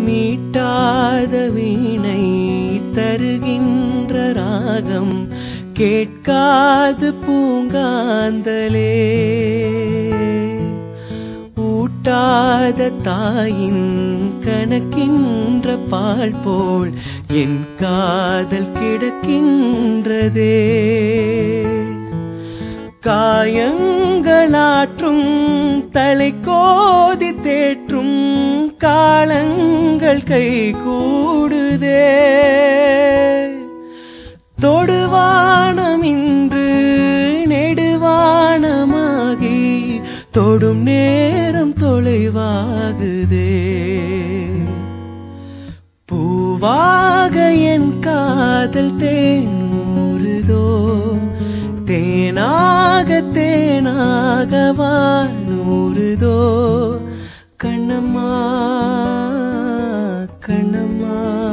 மீட்டாத வீணை தருகின்ற ராகம் கேட்காது பூங்காந்தலே ஊட்டாத தாயின் கணக்கின்ற பால் போல் என் காதல் கிடக்கின்றதே காயங்களாற்றும் தலை கோதி தேற்றும் காலங்கள் கை கூடுதே தொடுவானம் இன்று நெடுவானமாகி தொடும் நேரம் தொலைவாகுதே பூவாக என் காதல் தேனூறுதோ தேனாக தேனாகவா நூறுதோ கண்ணம்மா கண்ணம்மா